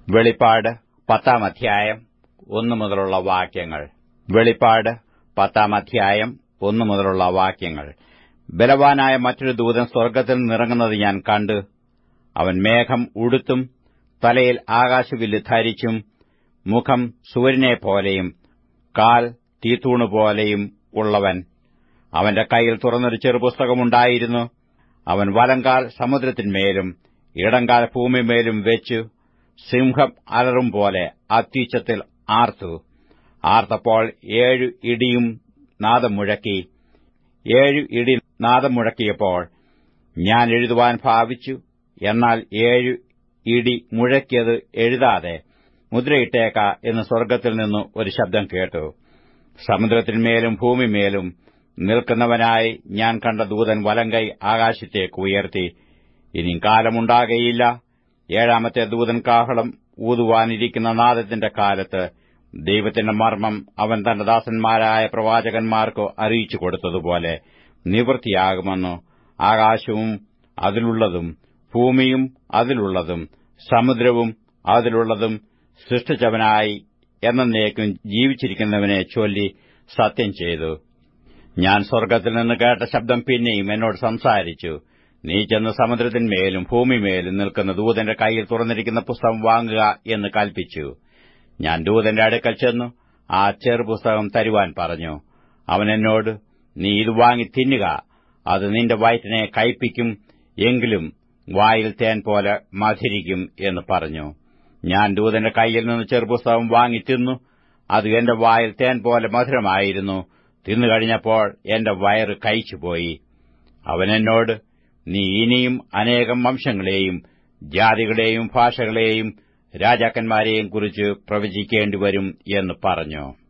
വെളിപ്പാട് പത്താം അധ്യായം ഒന്നു മുതലുള്ള വാക്യങ്ങൾ വെളിപ്പാട് പത്താം അധ്യായം ഒന്നു മുതലുള്ള വാക്യങ്ങൾ ബലവാനായ മറ്റൊരു ദൂതൻ സ്വർഗ്ഗത്തിൽ നിന്നിറങ്ങുന്നത് ഞാൻ കണ്ടു അവൻ മേഘം ഉടുത്തും തലയിൽ ആകാശവില്ല് ധരിച്ചും മുഖം സൂര്യനെപ്പോലെയും കാൽ തീത്തൂണുപോലെയും ഉള്ളവൻ അവന്റെ കയ്യിൽ തുറന്നൊരു ചെറുപുസ്തകമുണ്ടായിരുന്നു അവൻ വലങ്കാൽ സമുദ്രത്തിന്മേലും ഇടങ്കാൽ ഭൂമിമേലും വെച്ചു സിംഹം അലറും പോലെ അത്യുച്ചത്തിൽ ആർത്തു ആർത്തപ്പോൾ ഏഴു ഇടിയും നാദം മുഴക്കി ഏഴു ഇടി നാദം മുഴക്കിയപ്പോൾ ഞാൻ എഴുതുവാൻ ഭാവിച്ചു എന്നാൽ ഏഴു ഇടി മുഴക്കിയത് എഴുതാതെ മുദ്രയിട്ടേക്ക എന്ന് സ്വർഗ്ഗത്തിൽ നിന്ന് ഒരു ശബ്ദം കേട്ടു സമുദ്രത്തിന്മേലും ഭൂമിമേലും നിൽക്കുന്നവനായി ഞാൻ കണ്ട ദൂതൻ വലങ്കൈ ആകാശത്തേക്ക് ഉയർത്തി ഇനി കാലമുണ്ടാകയില്ല ഏഴാമത്തെ ദൂതൻ കാഹളം ഊതുവാനിരിക്കുന്ന നാദത്തിന്റെ കാലത്ത് ദൈവത്തിന്റെ മർമ്മം അവൻ തന്റെ ദാസന്മാരായ പ്രവാചകന്മാർക്ക് അറിയിച്ചു കൊടുത്തതുപോലെ നിവൃത്തിയാകുമെന്നു ആകാശവും അതിലുള്ളതും ഭൂമിയും അതിലുള്ളതും സമുദ്രവും അതിലുള്ളതും സൃഷ്ടിച്ചവനായി എന്നേക്കും ജീവിച്ചിരിക്കുന്നവനെ ചൊല്ലി സത്യം ചെയ്തു ഞാൻ സ്വർഗ്ഗത്തിൽ നിന്ന് കേട്ട ശബ്ദം പിന്നെയും എന്നോട് സംസാരിച്ചു നീ ചെന്ന് സമുദ്രത്തിന്മേലും ഭൂമിമേലും നിൽക്കുന്ന ദൂതന്റെ കയ്യിൽ തുറന്നിരിക്കുന്ന പുസ്തകം വാങ്ങുക എന്ന് കൽപ്പിച്ചു ഞാൻ ദൂതന്റെ അടുക്കൽ ചെന്നു ആ ചെറുപുസ്തകം തരുവാൻ പറഞ്ഞു അവൻ എന്നോട് നീ ഇത് വാങ്ങി തിന്നുക അത് നിന്റെ വയറ്റിനെ കയ്പിക്കും എങ്കിലും വായിൽ തേൻ പോലെ മധുരിക്കും എന്ന് പറഞ്ഞു ഞാൻ ദൂതന്റെ കയ്യിൽ നിന്ന് ചെറുപുസ്തകം വാങ്ങി തിന്നു അത് എന്റെ വായിൽ തേൻ പോലെ മധുരമായിരുന്നു തിന്നുകഴിഞ്ഞപ്പോൾ എന്റെ വയറ് കഴിച്ചുപോയി അവൻ എന്നോട് നീ ഇനിയും അനേകം വംശങ്ങളെയും ജാതികളെയും ഭാഷകളെയും രാജാക്കന്മാരെയും കുറിച്ച് പ്രവചിക്കേണ്ടിവരും എന്ന് പറഞ്ഞു